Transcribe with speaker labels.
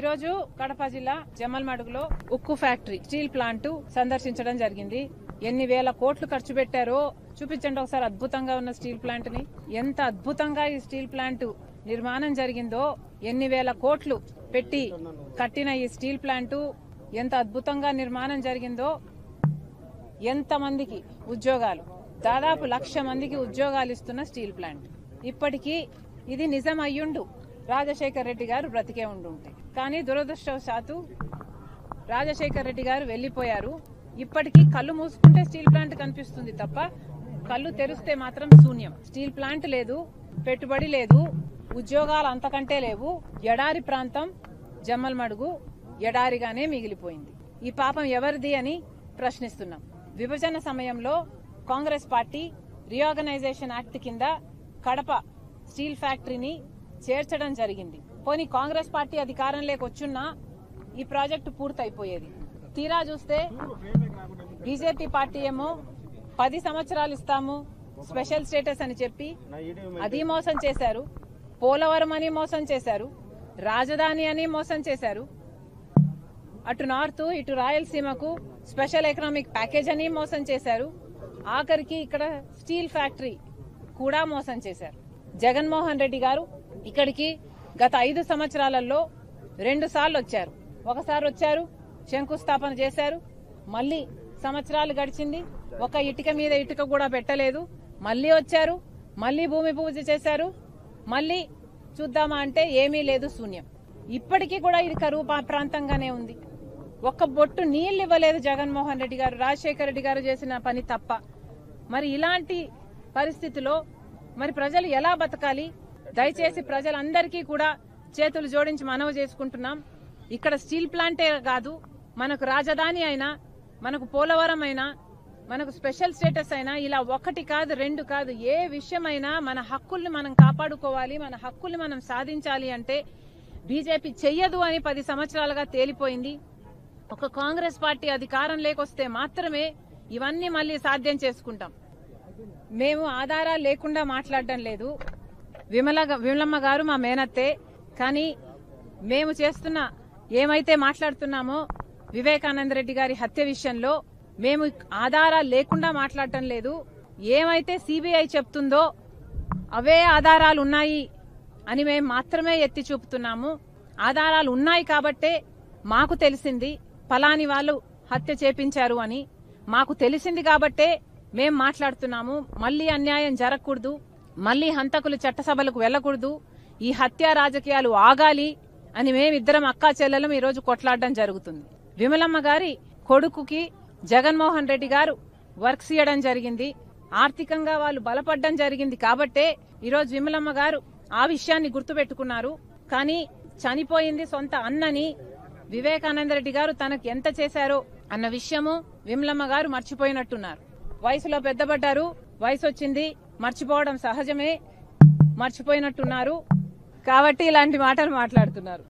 Speaker 1: రోజు కడప జిల్లా జమ్మల్మడుగులో ఉక్కు ఫ్యాక్టరీ స్టీల్ ప్లాంట్ సందర్శించడం జరిగింది ఎన్ని వేల కోట్లు ఖర్చు పెట్టారో చూపించండి ఒకసారి అద్భుతంగా ఉన్న స్టీల్ ప్లాంట్ ని ఎంత అద్భుతంగా ఈ స్టీల్ ప్లాంట్ నిర్మాణం జరిగిందో ఎన్ని వేల కోట్లు పెట్టి కట్టిన ఈ స్టీల్ ప్లాంట్ ఎంత అద్భుతంగా నిర్మాణం జరిగిందో ఎంతమందికి ఉద్యోగాలు దాదాపు లక్ష మందికి ఉద్యోగాలు ఇస్తున్న స్టీల్ ప్లాంట్ ఇప్పటికీ ఇది నిజం అయ్యుండు రాజశేఖర్ రెడ్డి గారు బ్రతికే ఉండుంటే కానీ దురదృష్టవశాత్తు రాజశేఖర్ రెడ్డి గారు వెళ్లిపోయారు ఇప్పటికీ కళ్ళు మూసుకుంటే స్టీల్ ప్లాంట్ కనిపిస్తుంది తప్ప కళ్ళు తెరిస్తే మాత్రం శూన్యం స్టీల్ ప్లాంట్ లేదు పెట్టుబడి లేదు ఉద్యోగాలు అంతకంటే లేవు ఎడారి ప్రాంతం జమ్మల్మడుగు ఎడారిగానే మిగిలిపోయింది ఈ పాపం ఎవరిది అని ప్రశ్నిస్తున్నాం విభజన సమయంలో కాంగ్రెస్ పార్టీ రీఆర్గనైజేషన్ యాక్ట్ కింద కడప స్టీల్ ఫ్యాక్టరీని చేర్చడం జరిగింది పోనీ కాంగ్రెస్ పార్టీ అధికారంలోకి వచ్చున్నా ఈ ప్రాజెక్టు పూర్తయిపోయేది తీరా చూస్తే బీజేపీ పార్టీ ఏమో పది సంవత్సరాలు ఇస్తాము స్పెషల్ స్టేటస్ అని చెప్పి అది మోసం చేశారు పోలవరం అని మోసం చేశారు రాజధాని అని మోసం చేశారు అటు నార్త్ ఇటు రాయలసీమకు స్పెషల్ ఎకనామిక్ ప్యాకేజ్ అని మోసం చేశారు ఆఖరికి ఇక్కడ స్టీల్ ఫ్యాక్టరీ కూడా మోసం చేశారు జగన్మోహన్ రెడ్డి గారు ఇక్కడికి గత ఐదు సంవత్సరాలలో రెండు సార్లు వచ్చారు ఒకసారి వచ్చారు శంకుస్థాపన చేశారు మళ్ళీ సంవత్సరాలు గడిచింది ఒక ఇటుక మీద ఇటుక కూడా పెట్టలేదు మళ్ళీ వచ్చారు మళ్ళీ భూమి పూజ చేశారు మళ్ళీ చూద్దామా అంటే ఏమీ లేదు శూన్యం ఇప్పటికీ కూడా ఇది కరువు పా- ప్రాంతంగానే ఉంది ఒక్క బొట్టు నీళ్లు ఇవ్వలేదు జగన్మోహన్ రెడ్డి గారు రాజశేఖర రెడ్డి గారు చేసిన పని తప్ప మరి ఇలాంటి పరిస్థితిలో మరి ప్రజలు ఎలా బతకాలి దయచేసి ప్రజలందరికీ కూడా చేతులు జోడించి మనవి చేసుకుంటున్నాం ఇక్కడ స్టీల్ ప్లాంటే కాదు మనకు రాజధాని అయినా మనకు పోలవరం అయినా మనకు స్పెషల్ స్టేటస్ అయినా ఇలా ఒకటి కాదు రెండు కాదు ఏ విషయమైనా మన హక్కుల్ని మనం కాపాడుకోవాలి మన హక్కుల్ని మనం సాధించాలి అంటే బీజేపీ చెయ్యదు అని పది సంవత్సరాలుగా తేలిపోయింది ఒక కాంగ్రెస్ పార్టీ అధికారం లేకొస్తే మాత్రమే ఇవన్నీ మళ్ళీ సాధ్యం చేసుకుంటాం మేము ఆధారాలు లేకుండా మాట్లాడడం లేదు విమల విమలమ్మ గారు మా మేనత్తే కానీ మేము చేస్తున్న ఏమైతే మాట్లాడుతున్నామో వివేకానంద రెడ్డి గారి హత్య విషయంలో మేము ఆధారాలు లేకుండా మాట్లాడటం లేదు ఏమైతే సిబిఐ చెప్తుందో అవే ఆధారాలు ఉన్నాయి అని మేము మాత్రమే ఎత్తి చూపుతున్నాము ఆధారాలు ఉన్నాయి కాబట్టే మాకు తెలిసింది ఫలాని వాళ్ళు హత్య చేపించారు అని మాకు తెలిసింది కాబట్టే మేం మాట్లాడుతున్నాము మళ్ళీ అన్యాయం జరగకూడదు మళ్ళీ హంతకులు చట్టసభలకు వెళ్లకూడదు ఈ హత్య రాజకీయాలు ఆగాలి అని మేమిద్దరం అక్కా చెల్లెలం ఈ రోజు కొట్లాడడం జరుగుతుంది విమలమ్మ గారి కొడుకుకి జగన్మోహన్ రెడ్డి గారు వర్క్స్ ఇవ్వడం జరిగింది ఆర్థికంగా వాళ్ళు బలపడడం జరిగింది కాబట్టే ఈరోజు విమలమ్మ గారు ఆ విషయాన్ని గుర్తుపెట్టుకున్నారు కానీ చనిపోయింది సొంత అన్నని వివేకానంద రెడ్డి గారు తనకు ఎంత చేశారో అన్న విషయము విమలమ్మ గారు మర్చిపోయినట్టున్నారు వయసులో పెద్దబడ్డారు వయసు వచ్చింది మర్చిపోవడం సహజమే మర్చిపోయినట్టున్నారు కాబట్టి ఇలాంటి మాటలు మాట్లాడుతున్నారు